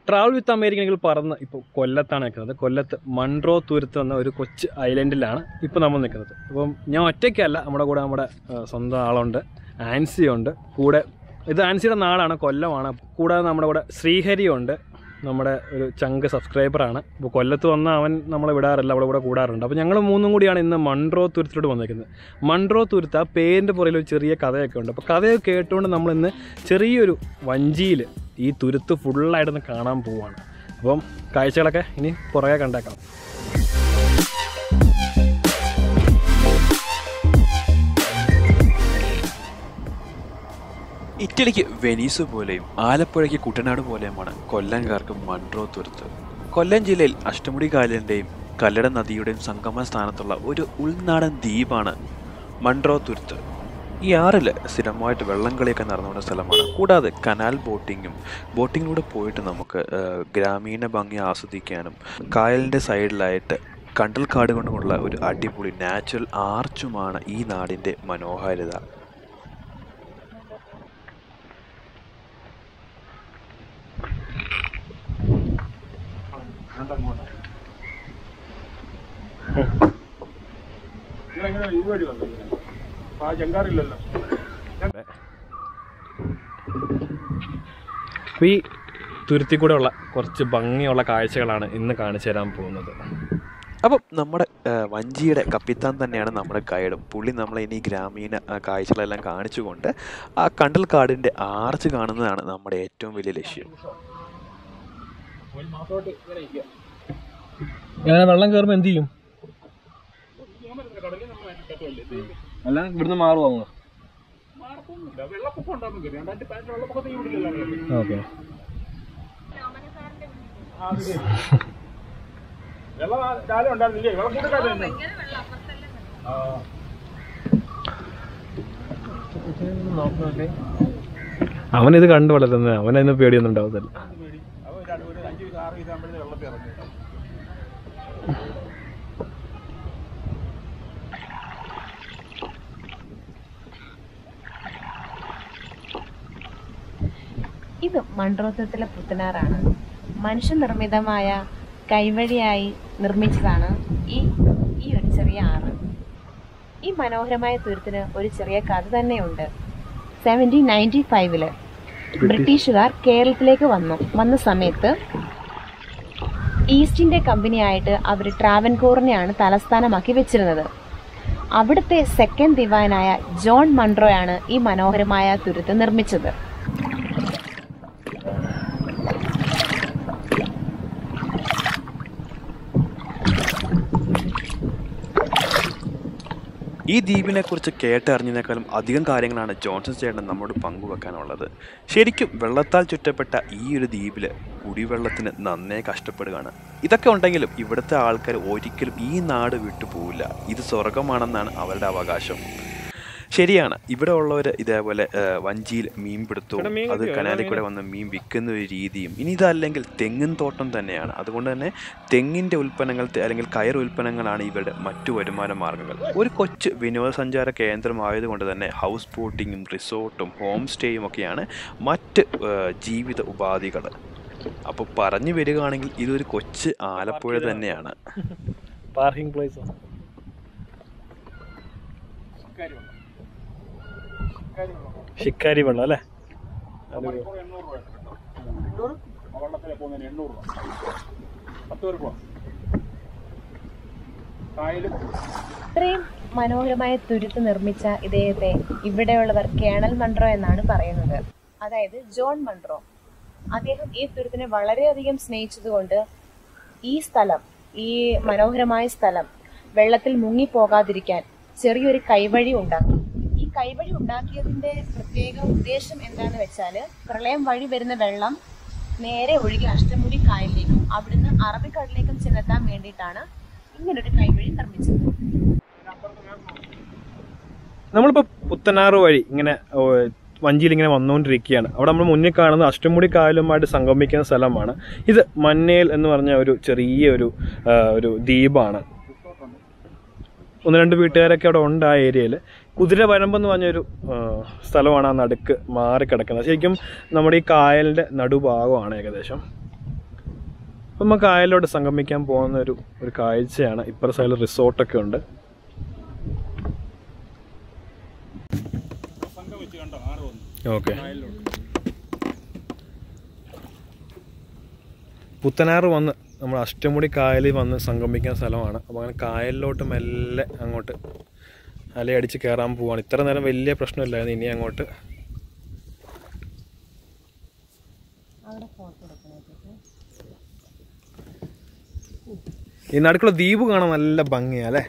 Travel with അമേരിക്കനെങ്കിൽ പറന്ന് ഇപ്പോൾ കൊല്ലത്താണ് നിൽക്കുന്നത് കൊല്ലത്ത് മൺട്രോ തുരുത്ത് എന്ന ഒരു കൊച്ചു ഐലൻഡിലാണ് ഇപ്പോൾ നമ്മൾ നിൽക്കുന്നത് അപ്പം ഞാൻ ഒറ്റയ്ക്കല്ല നമ്മുടെ കൂടെ നമ്മുടെ ആ, സ്വന്തം ആളുണ്ട് ആൻസി ഉണ്ട് കൂടെ ഇത് ആൻസിയുടെ നാടാണ് കൊല്ലമാണ് കൂടാതെ നമ്മുടെ കൂടെ ശ്രീഹരിയുണ്ട് നമ്മുടെ ഒരു ചങ്ക് സബ്സ്ക്രൈബറാണ് ഇപ്പോൾ കൊല്ലത്ത് വന്ന അവൻ നമ്മളെ വിടാറില്ല അവിടെ കൂടെ കൂടാറുണ്ട് അപ്പോൾ ഞങ്ങൾ മൂന്നും കൂടിയാണ് ഇന്ന് മൺട്രോ തുരുത്തിലോട്ട് വന്നേക്കുന്നത് മൺട്രോ തുരുത്ത് ആ പേരിൻ്റെ പുറകിൽ ഒരു ചെറിയ കഥയൊക്കെ ഉണ്ട് അപ്പോൾ കഥയൊക്കെ കേട്ടുകൊണ്ട് നമ്മളിന്ന് ചെറിയൊരു വഞ്ചിയിൽ ഈ തുരുത്ത് ഫുള്ളായിട്ടൊന്ന് കാണാൻ പോവുകയാണ് അപ്പം കാഴ്ചകളൊക്കെ ഇനി പുറകെ കണ്ടേക്കാം ഇറ്റലിക്ക് വെനീസ് പോലെയും ആലപ്പുഴയ്ക്ക് കുട്ടനാട് പോലെയുമാണ് കൊല്ലംകാർക്ക് മൺട്രോ തുരുത്ത് കൊല്ലം ജില്ലയിൽ അഷ്ടമുടി കായലിൻ്റെയും കല്ലട നദിയുടെയും സംഗമ സ്ഥാനത്തുള്ള ഒരു ഉൾനാടൻ ദ്വീപാണ് മൺട്രോ തുരുത്ത് ഈ ആറിൽ സ്ഥിരമായിട്ട് വെള്ളം കളിയൊക്കെ നടന്നുകൊണ്ട സ്ഥലമാണ് കൂടാതെ കനാൽ ബോട്ടിങ്ങും ബോട്ടിങ്ങിലൂടെ പോയിട്ട് നമുക്ക് ആ, ഗ്രാമീണ ഭംഗി ആസ്വദിക്കാനും കായലിൻ്റെ സൈഡിലായിട്ട് കണ്ടൽ കാട് കൊണ്ടുള്ള ഒരു അടിപൊളി നാച്ചുറൽ ആർച്ചുമാണ് ഈ നാടിൻ്റെ മനോഹാരിത അപ്പോൾ ഈ തുരുത്തി കൂടെ ഉള്ള കുറച്ച് ഭംഗിയുള്ള കാഴ്ചകളാണ് ഇന്ന് കാണിച്ചു തരാൻ പോകുന്നത് അപ്പം നമ്മുടെ ആ, വഞ്ചിയുടെ കപ്പിത്താൻ തന്നെയാണ് നമ്മുടെ ഗൈഡും പുള്ളി നമ്മളെ ഇനി ഗ്രാമീണ ആ, കാഴ്ചകളെല്ലാം കാണിച്ചുകൊണ്ട് ആ കണ്ടൽ കാടിൻ്റെ ആർച്ച് കാണുന്നതാണ് നമ്മുടെ ഏറ്റവും വലിയ ലക്ഷ്യം അങ്ങനെ വെള്ളം കയറുമ്പോൾ എന്ത് ചെയ്യും അല്ല ഇവിടുന്ന് മാറുമോ അങ്ങ് ഓക്കെ അവനിത് കണ്ടു വളരുന്നത് അവനതിന് പേടിയൊന്നും ഉണ്ടാവത്തില്ല ഇത് മൺട്രോത്തത്തിലെ പുത്തനാറാണ് മനുഷ്യനിർമ്മിതമായ കൈവഴിയായി നിർമ്മിച്ചതാണ് ഈ ഈ ഒരു ചെറിയ ആറ് ഈ മനോഹരമായ തുരുത്തിന് ഒരു ചെറിയ കഥ തന്നെയുണ്ട് സെവൻറ്റീൻ നയൻറ്റി ഫൈവില് ബ്രിട്ടീഷുകാർ കേരളത്തിലേക്ക് വന്നു വന്ന സമയത്ത് ഈസ്റ്റ് ഇന്ത്യ കമ്പനിയായിട്ട് അവർ ട്രാവൻകൂറിനെയാണ് തലസ്ഥാനമാക്കി വെച്ചിരുന്നത് അവിടുത്തെ സെക്കൻഡ് ദിവാനായ ജോൺ മൺട്രോയാണ് ഈ മനോഹരമായ തുരുത്ത് നിർമ്മിച്ചത് ഈ ദ്വീപിനെ കുറിച്ച് കേട്ടറിഞ്ഞതിനേക്കാളും അധികം കാര്യങ്ങളാണ് ജോൺസൺ ചേട്ടൻ നമ്മോട് പങ്കുവെക്കാനുള്ളത് ശരിക്കും വെള്ളത്താൽ ചുറ്റപ്പെട്ട ഈ ഒരു ദ്വീപിൽ കുടിവെള്ളത്തിന് നന്നേ കഷ്ടപ്പെടുകയാണ് ഇതൊക്കെ ഉണ്ടെങ്കിലും ഇവിടുത്തെ ആൾക്കാർ ഒരിക്കലും ഈ നാട് വിട്ടു പോവില്ല ഇത് സ്വർഗമാണെന്നാണ് അവരുടെ അവകാശം ശരിയാണ് ഇവിടെ ഉള്ളവർ ഇതേപോലെ ആ, വഞ്ചിയിൽ മീൻ പിടുത്തവും ഇവിടെ മീൻ അത് കിട്ടിയോ? കനാലിൽ കൂടെ ഏതാ വന്ന് മീൻ വിൽക്കുന്ന ഒരു രീതിയും ഇനി ഇതല്ലെങ്കിൽ തെങ്ങിൻ തോട്ടം തന്നെയാണ് അതുകൊണ്ട് തന്നെ തെങ്ങിൻ്റെ ഉൽപ്പന്നങ്ങൾ തെ- അല്ലെങ്കിൽ കയർ ഉൽപ്പന്നങ്ങളാണ് ഇവരുടെ മറ്റു വരുമാന മാർഗ്ഗങ്ങൾ ഒരു കൊച്ചു വിനോദസഞ്ചാര കേന്ദ്രമായതുകൊണ്ട് തന്നെ ഹൗസ് ബോട്ടിങ്ങും റിസോർട്ടും ഹോം സ്റ്റേയും ഒക്കെയാണ് മറ്റ് ആ, ജീവിത ഉപാധികൾ അപ്പോൾ പറഞ്ഞു വരികയാണെങ്കിൽ ഇതൊരു കൊച്ചു ആലപ്പുഴ തന്നെയാണ് പാർക്കിംഗ് പ്ലേസ് ഷിക്കാരി വെള്ളം അല്ലേ ഇത്രയും മനോഹരമായ തുരുത്ത് നിർമ്മിച്ച ഇദ്ദേഹത്തെ ഇവിടെയുള്ളവർ കേണൽ മൺട്രോ എന്നാണ് പറയുന്നത് അതായത് ജോൺ മൺട്രോ അദ്ദേഹം ഈ തുരുത്തിനെ വളരെയധികം സ്നേഹിച്ചതുകൊണ്ട് ഈ സ്ഥലം ഈ മനോഹരമായ സ്ഥലം വെള്ളത്തിൽ മുങ്ങിപ്പോകാതിരിക്കാൻ ചെറിയൊരു കൈവഴി ഉണ്ടാക്കി ഈ കൈവഴി ഉണ്ടാക്കിയതിന്റെ പ്രത്യേക ഉദ്ദേശം എന്താന്ന് വെച്ചാല് പ്രളയം വഴി വരുന്ന വെള്ളം നേരെ ഒഴുകി അഷ്ടമുടി കായലിലേക്കും അവിടുന്ന് അറബിക്കടലിലേക്കും ചെന്നെത്താൻ വേണ്ടിയിട്ടാണ് ഇങ്ങനൊരു കൈവഴി നിർമ്മിച്ചത് നമ്മളിപ്പോൾ പുത്തനാറ് വഴി ഇങ്ങനെ ഓ, വഞ്ചിയിൽ ഇങ്ങനെ വന്നുകൊണ്ടിരിക്കുകയാണ് അവിടെ നമ്മൾ മുന്നിൽ കാണുന്ന അഷ്ടമുടി കായലുമായിട്ട് സംഗമിക്കുന്ന സ്ഥലമാണ് ഇത് മന്നേൽ എന്ന് പറഞ്ഞ ഒരു ചെറിയ ഒരു ആ, ഒരു ദ്വീപാണ് ഒന്ന് രണ്ട് വീട്ടുകാരൊക്കെ അവിടെ ഉണ്ട് ആ ഏരിയയിൽ കുതിര വരമ്പെന്ന് പറഞ്ഞൊരു ആ, സ്ഥലമാണ് ആ നടുക്ക് മാറി കിടക്കുന്നത് ശരിക്കും നമ്മുടെ ഈ കായലിൻ്റെ നടുഭാഗമാണ് ഏകദേശം അപ്പം നമുക്ക് കായലിലോട്ട് സംഗമിക്കാൻ പോകുന്ന ഒരു ഒരു കാഴ്ചയാണ് ഇപ്പുറ സൈഡിൽ റിസോർട്ടൊക്കെ ഉണ്ട് ഓക്കെ പുത്തനാറ് വന്ന് നമ്മൾ അഷ്ടമുടി കായലിൽ വന്ന് സംഗമിക്കുന്ന സ്ഥലമാണ് അപ്പോൾ അങ്ങനെ കായലിലോട്ട് മെല്ലെ അങ്ങോട്ട് അലയടിച്ച് കയറാൻ പോവാണ് ഇത്ര നേരം വലിയ പ്രശ്നമില്ലായിരുന്നു ഇനി അങ്ങോട്ട് ഈ നടുക്കുള്ള ദ്വീപ് കാണാൻ നല്ല ഭംഗിയാ അല്ലേ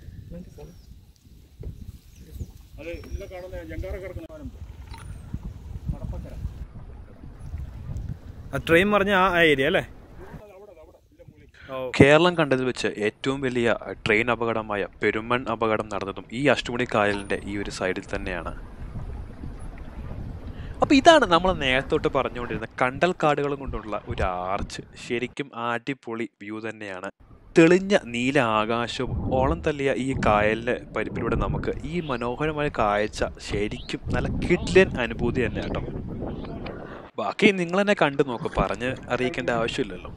ആ ട്രെയിൻ പറഞ്ഞ ആ ഏരിയ അല്ലേ ഓ കേരളം കണ്ടതിൽ വെച്ച് ഏറ്റവും വലിയ ട്രെയിൻ അപകടമായ പെരുമൺ അപകടം നടന്നതും ഈ അഷ്ടമുടി കായലിന്റെ ഈ ഒരു സൈഡിൽ തന്നെയാണ് അപ്പോൾ ഇതാണ് നമ്മൾ നേരത്തോട്ട് പറഞ്ഞുകൊണ്ടിരുന്ന കണ്ടൽ കാടുകളും കൊണ്ടുള്ള ഒരു ആർച്ച് ശരിക്കും അടിപൊളി വ്യൂ തന്നെയാണ് തെളിഞ്ഞ നീല ആകാശവും ഓളം തള്ളിയ ഈ കായലിന്റെ പരിപ്പിലൂടെ നമുക്ക് ഈ മനോഹരമായ കാഴ്ച ശരിക്കും നല്ല കിഡ്ലൻ അനുഭൂതി തന്നെ കേട്ടോ ബാക്കി നിങ്ങൾ തന്നെ കണ്ടു നോക്ക് പറഞ്ഞ് അറിയിക്കേണ്ട ആവശ്യമില്ലല്ലോ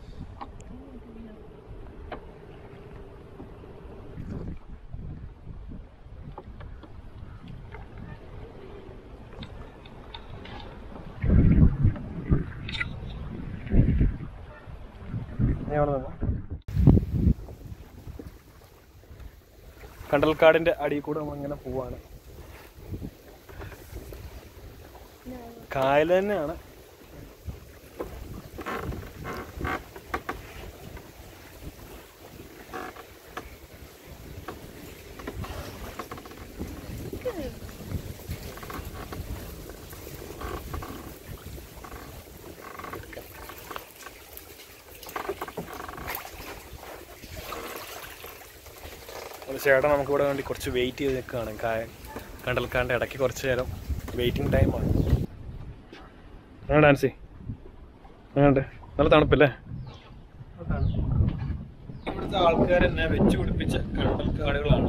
നീ അവിടെ നിന്നോ. കണ്ടൽക്കാടിന്റെ അടിയിൽ കൂടെ നമ്മൾ ഇങ്ങനെ പോവാണ് കായൽ തന്നെയാണ് ഒരു ചേട്ടൻ നമുക്കിവിടെ വേണ്ടി കുറച്ച് വെയിറ്റ് ചെയ്ത് നിൽക്കുകയാണ് കായ കണ്ടൽക്കാടിൻ്റെ ഇടയ്ക്ക് കുറച്ച് നേരം വെയിറ്റിംഗ് ടൈമാണ് അങ്ങനെ ഡാൻസി അങ്ങോട്ട് നല്ല തണുപ്പല്ലേ ഇവിടുത്തെ ആൾക്കാർ എന്നെ വെച്ച് പിടിപ്പിച്ച കണ്ടൽക്കാടുകളാണ്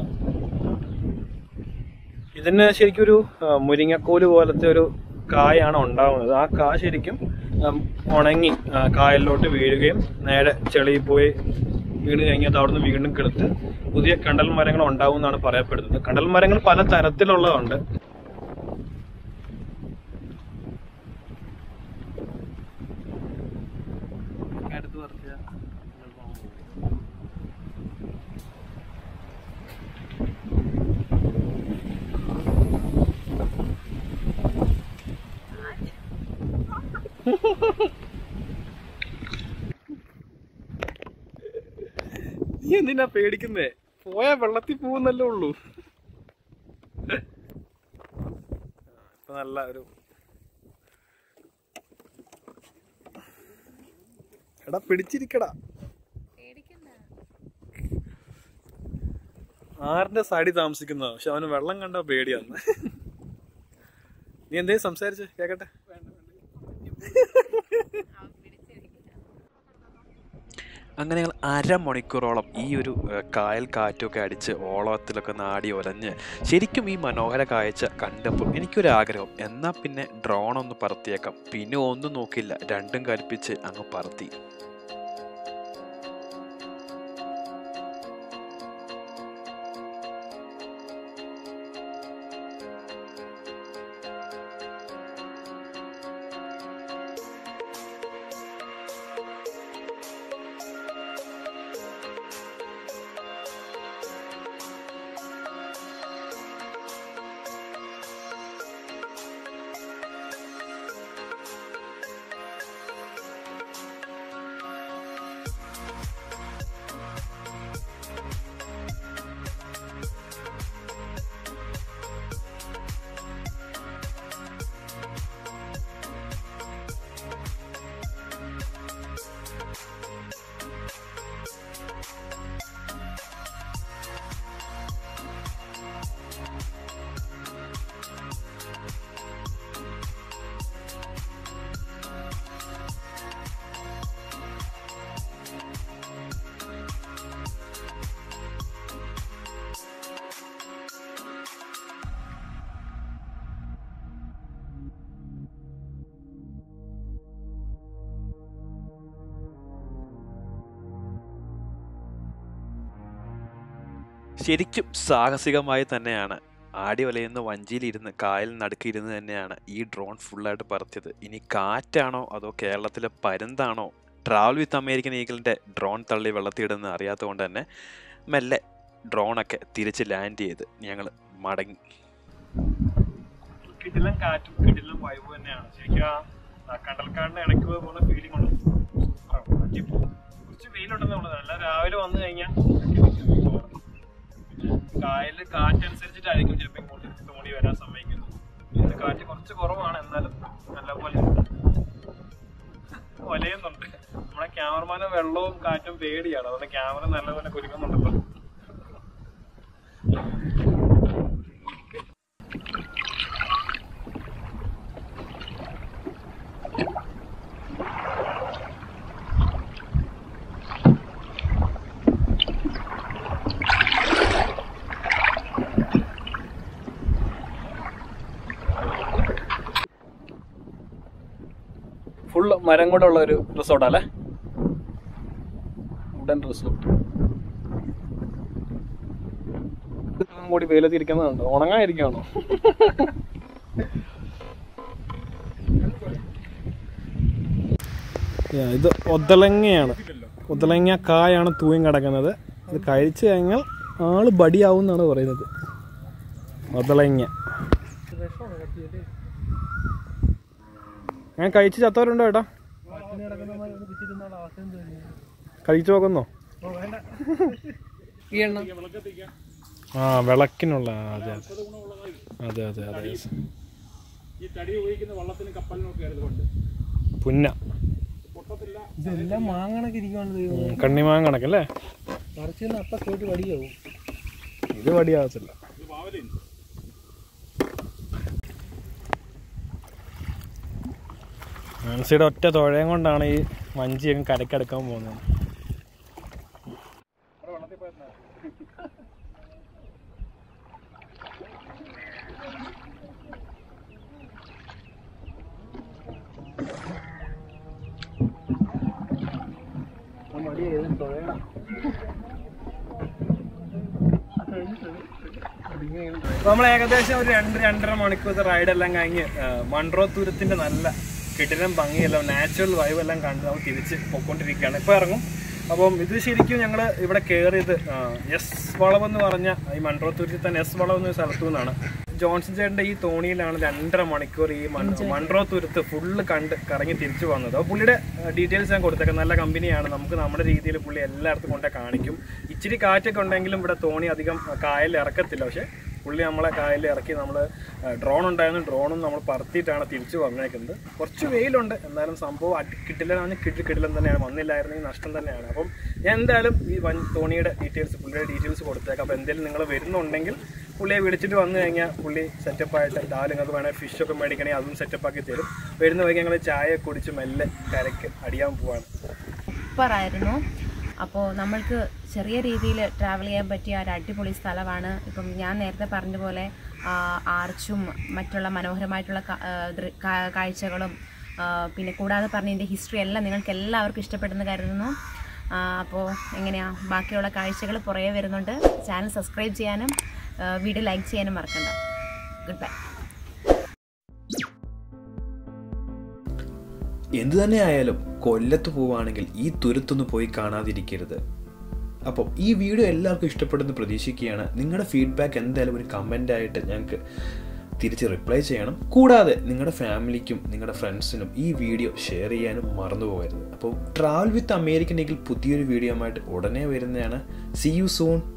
ഇതിന് ശരിക്കും ഒരു ആ, മുരിങ്ങക്കോല് പോലത്തെ ഒരു കായാണ് ഉണ്ടാവുന്നത് ആ കാ ശരിക്കും ഉം, ഉണങ്ങി ആ, കായലിലോട്ട് വീഴുകയും നേരെ ചെളിയിൽ പോയി വീണ് കഴിഞ്ഞാൽ അവിടുന്ന് വീണ്ടും കിളുത്ത് പുതിയ കണ്ടൽ മരങ്ങൾ ഉണ്ടാവും എന്നാണ് പറയപ്പെടുന്നത് കണ്ടൽ മരങ്ങൾ പല തരത്തിലുള്ളതുണ്ട് അടുത്ത് പറഞ്ഞ നീ എന്തിനാ പേടിക്കുന്നേ പോയാ വെള്ളത്തിൽ പോകുന്നല്ലേ ഉള്ളൂ ഇപ്പൊ നല്ല ഒരു എടാ പിടിച്ചിരിക്കടാ ആറിന്റെ സൈഡിൽ താമസിക്കുന്ന പക്ഷെ അവന് വെള്ളം കണ്ട പേടിയാന്ന് നീ എന്തേലും സംസാരിച്ച് കേക്കട്ടെ അങ്ങനെ ഞങ്ങൾ അരമണിക്കൂറോളം ഈ ഒരു ഏഹ്, കായൽ കാറ്റൊക്കെ അടിച്ച് ഓളത്തിലൊക്കെ നാടി ഒലഞ്ഞ് ശരിക്കും ഈ മനോഹര കാഴ്ച കണ്ടപ്പോൾ എനിക്കൊരു ആഗ്രഹം എന്നാൽ പിന്നെ ഡ്രോൺ ഒന്ന് പറത്തിയേക്കാം പിന്നെ ഒന്നും നോക്കില്ല രണ്ടും കൽപ്പിച്ച് അങ്ങ് പറത്തി ശരിക്കും സാഹസികമായി തന്നെയാണ് ആടി വലയുന്ന വഞ്ചിയിലിരുന്ന് കായൽ നടുക്കിരുന്ന് തന്നെയാണ് ഈ ഡ്രോൺ ഫുള്ളായിട്ട് പറത്തിയത് ഇനി കാറ്റാണോ അതോ കേരളത്തിലെ പരുന്താണോ ട്രാവൽ വിത്ത് അമേരിക്കൻ ഈഗിളിൻ്റെ ഡ്രോൺ തള്ളി വെള്ളത്തിയിടുന്ന അറിയാത്തതുകൊണ്ട് തന്നെ മെല്ലെ ഡ്രോണൊക്കെ തിരിച്ച് ലാൻഡ് ചെയ്ത് ഞങ്ങൾ മടങ്ങി കിടിലം കാറ്റും കിടിലം വൈബ് തന്നെയാണ് ശരിക്കും ആ കണ്ടൽക്കാടിന്റെ ഇടയ്ക്ക് പോയി പോകുന്ന ഫീലിംഗ് ഉണ്ട് സൂപ്പറാണ് അടിപൊളി. കുറച്ച് വെയിലുണ്ടെന്ന് ഉള്ളത് അല്ല രാവിലെ വന്നു കഴിഞ്ഞാൽ കായലിൽ കാറ്റനുസരിച്ചിട്ടായിരിക്കും ചിലപ്പോൾ ഇങ്ങോട്ട് തോണി വരാൻ സമയക്കുന്നത് ഇന്ന് കാറ്റ് കുറച്ച് കുറവാണ് എന്നാലും നല്ലപോലെ വലയുന്നുണ്ട് നമ്മുടെ ക്യാമറമാന് വെള്ളവും കാറ്റും പേടിയാണ് അതുകൊണ്ട് ക്യാമറ നല്ലപോലെ കുരുക്കുന്നുണ്ടല്ലോ ഫുള്ള് മരം കൊണ്ടുള്ള ഒരു റിസോർട്ടാ അല്ലേ വുഡൻ റിസോർട്ട് കൂടി വെയിലത്തിരിക്കുന്നതുണ്ട് ഉണങ്ങാതിരിക്കുകയാണോ ഇത് ഒതളങ്ങയാണ് ഒതളങ്ങ കായാണ് തൂങ്ങി കിടക്കുന്നത് ഇത് കഴിച്ചു കഴിഞ്ഞാൽ ആള് ബടിയാവും എന്നാണ് പറയുന്നത് ഒതളങ്ങ ഞാൻ കഴിച്ച് ചത്തവരുണ്ടോ ഏട്ടാ കഴിച്ചു നോക്കുന്നോ ആ വിളക്കിനുള്ള അതെ അതെ അതെ അതെ അതെ ഈ തടി ഉപയോഗിക്കുന്ന വള്ളത്തിന് കപ്പലിനൊക്കെ ആയിരുന്നു പണ്ട് പുന്ന ഇതെല്ലാം മാങ്ങണക്ക് ഇരിക്കുവാണ് ഉം, കണ്ണിമാങ്ങ കണക്കല്ലേ പറിച്ചു അപ്പ കേട്ട് വടിയാവും ഇത് വടിയാകത്തില്ല ഇത് പാവലുണ്ട് മാനസിയുടെ ഒറ്റ തുഴയും കൊണ്ടാണ് ഈ വഞ്ചി അങ്ങ് കരക്കെടുക്കാൻ പോകുന്നത് നമ്മൾ ഏകദേശം ഒരു രണ്ട് രണ്ടര മണിക്കൂർ റൈഡ് എല്ലാം കഴിഞ്ഞ് ആ, മൺട്രോ തുരത്തിന്റെ നല്ല കെട്ടിടം ഭംഗിയെല്ലാം നാച്ചുറൽ വൈബ് എല്ലാം കണ്ട് നമ്മൾ തിരിച്ച് പൊയ്ക്കൊണ്ടിരിക്കുകയാണ് ഇപ്പോൾ ഇറങ്ങും അപ്പം ഇത് ശരിക്കും ഞങ്ങൾ ഇവിടെ കയറിയത് ആ, എസ് വളവ് എന്ന് പറഞ്ഞ ഈ മൺട്രോ തുരുത്തിൽ തന്നെ എസ് വളവ് എന്ന സ്ഥലത്തു നിന്നാണ് ജോൺസൺ ചേട്ടൻ്റെ ഈ തോണിയിലാണ് രണ്ടര മണിക്കൂർ ഈ മൺ- മൺട്രോ തുരുത്ത് ഫുള്ള് കണ്ട് കറങ്ങി തിരിച്ചു വന്നത് അപ്പോൾ പുള്ളിയുടെ ഡീറ്റെയിൽസ് ഞാൻ കൊടുത്തേക്കാം നല്ല കമ്പനിയാണ് നമുക്ക് നമ്മുടെ രീതിയിൽ പുള്ളി എല്ലായിടത്തും കൊണ്ടേ കാണിക്കും ഇച്ചിരി കാറ്റൊക്കെ ഉണ്ടെങ്കിലും ഇവിടെ തോണി അധികം കായലിൽ ഇറക്കത്തില്ല പക്ഷേ പുള്ളി നമ്മളെ കായലിൽ ഇറക്കി നമ്മൾ ഡ്രോൺ ഉണ്ടായിരുന്നു ഡ്രോണും നമ്മൾ പറത്തിയിട്ടാണ് തിരിച്ചു വന്നേക്കുന്നത് കുറച്ച് വെയിലുണ്ട് എന്നാലും സംഭവം അടി കിട്ടില്ലെന്ന് കിട്ടി കിട്ടില്ലെൻ തന്നെയാണ് വന്നില്ലായിരുന്നെങ്കിൽ നഷ്ടം തന്നെയാണ് അപ്പം ഞാൻ എന്തായാലും ഈ വൻ തോണിയുടെ ഡീറ്റെയിൽസ് പുള്ളിയുടെ ഡീറ്റെയിൽസ് കൊടുത്തേക്കാം അപ്പോൾ എന്തെങ്കിലും നിങ്ങൾ വരുന്നുണ്ടെങ്കിൽ പുള്ളിയെ വിളിച്ചിട്ട് വന്നു കഴിഞ്ഞാൽ പുള്ളി സെറ്റപ്പായിട്ട് ഡാൽ നിങ്ങൾക്ക് വേണമെങ്കിൽ ഫിഷൊക്കെ മേടിക്കണമെങ്കിൽ അതും സെറ്റപ്പാക്കി തരും വരുന്ന വൈകി ഞങ്ങൾ ചായ കുടിച്ച് മെല്ലെ കരയ്ക്ക് അടിയാൻ പോവാണ് സൂപ്പറായിരുന്നു അപ്പോൾ നമ്മൾക്ക് ചെറിയ രീതിയിൽ ട്രാവൽ ചെയ്യാൻ പറ്റിയ ഒരു അടിപൊളി സ്ഥലമാണ് ഇപ്പം ഞാൻ നേരത്തെ പറഞ്ഞ പോലെ ആ, ആർച്ചും മറ്റുള്ള മനോഹരമായിട്ടുള്ള കാ- ആ, ദൃ- കാ- കാഴ്ചകളും ആ, പിന്നെ കൂടാതെ പറഞ്ഞ ഇതിൻ്റെ ഹിസ്റ്ററി എല്ലാം നിങ്ങൾക്ക് എല്ലാവർക്കും ഇഷ്ടപ്പെടുന്നു കരുതുന്നു ആ, അപ്പോൾ എങ്ങനെയാ ബാക്കിയുള്ള കാഴ്ചകൾ പുറകെ വരുന്നുണ്ട് ചാനൽ സബ്സ്ക്രൈബ് ചെയ്യാനും ആ, വീഡിയോ ലൈക്ക് ചെയ്യാനും മറക്കണ്ട ഗുഡ് ബൈ എന്തു തന്നെ ആയാലും കൊല്ലത്ത് പോവുകയാണെങ്കിൽ ഈ തുരുത്തൊന്ന് പോയി കാണാതിരിക്കരുത് അപ്പോൾ ഈ വീഡിയോ എല്ലാവർക്കും ഇഷ്ടപ്പെടുന്ന പ്രതീക്ഷിക്കുകയാണ് നിങ്ങളുടെ ഫീഡ്ബാക്ക് എന്തായാലും ഒരു കമൻ്റായിട്ട് ഞങ്ങൾക്ക് തിരിച്ച് റിപ്ലൈ ചെയ്യണം കൂടാതെ നിങ്ങളുടെ ഫാമിലിക്കും നിങ്ങളുടെ ഫ്രണ്ട്സിനും ഈ വീഡിയോ ഷെയർ ചെയ്യാനും മറന്നു പോകരുത് അപ്പോൾ ട്രാവൽ വിത്ത് അമേരിക്കൻ എങ്കിൽ പുതിയൊരു വീഡിയോ ആയിട്ട് ഉടനെ വരുന്നതാണ് സി യു സൂൺ